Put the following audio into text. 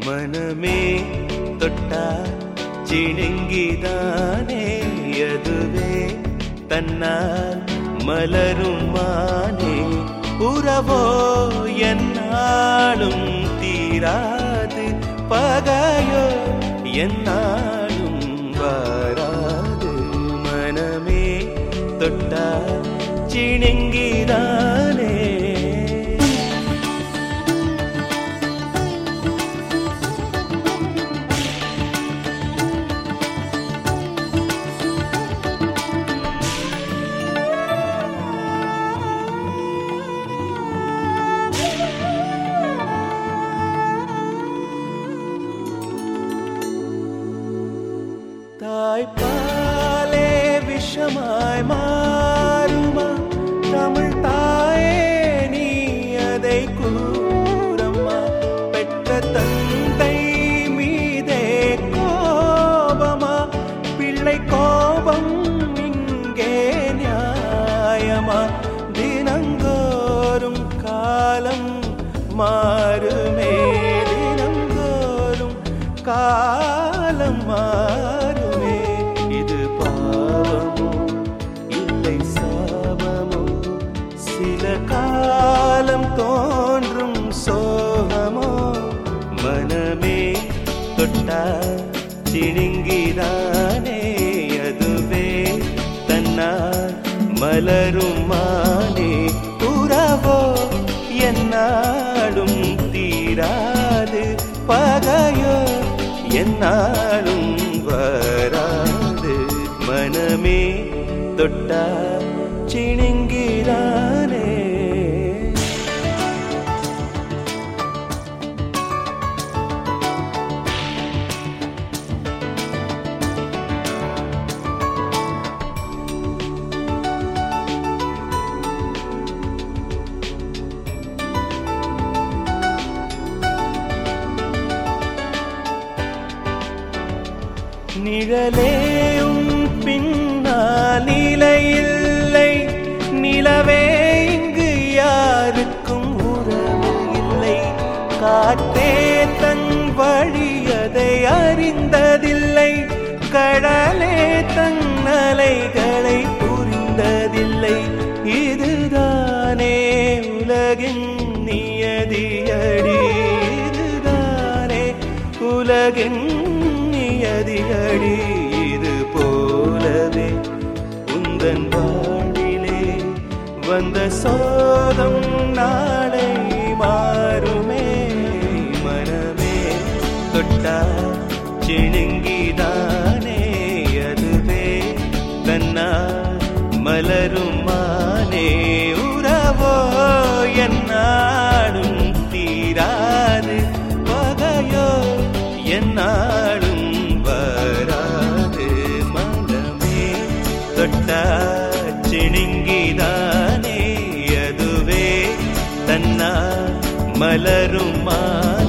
மனமே தொட்டா சிணுங்கிதானே அதுவே தன்னால் மலரும் மானே உறவோ என்னாலும் தீராது பகையோ என்னாலும் வாராது மனமே தொட்டா சிணுங்கிதானே தாய்ப்பாலே விஷமாய் மாறுமா தமிழ் தாயே நீ அதை கூறம்மா பெற்ற தந்தை மீதே கோபமா பிள்ளை கோபம் இங்கே நியாயமா தினங்கோறும் காலம் மாறுமே தினங்கோறும் காலம் மாறுமே இது பாவமோ இல்லை சாபமோ சில காலம் தோன்றும் சோகமோ மனமே தொட்டா சிணுங்கிதானே அதுவே தன்னால் மலரும் மானே உறவோ என்னாலும் தீராது பகையோ என்னாலும் வராது மனமே தொட்டா சிணுங்கிறானே நிழலேயும் பின்னால் நிலையில்லை நிலவே இங்கு யாருக்கும் உறவு இல்லை காற்றே தன் வழியதை அறிந்ததில்லை கடலே தன் அலைகளை புரிந்ததில்லை இதுதானே உலகின் நியதியடி இதுதானே உலகின் நியதியடி இது போலவே உந்தன் வாழிலே வந்த சோதம் நாளை மாறுமே மனமே தொட்டா சிணுங்கிதானே அதுவே தன்னா மலரும் மானே உறவோ என்னாடும் தீராது பகையோ என்னாடும் வராது மனமே தொட்டா சிணுங்கிதானே அதுவே தன்னா மலரும் மா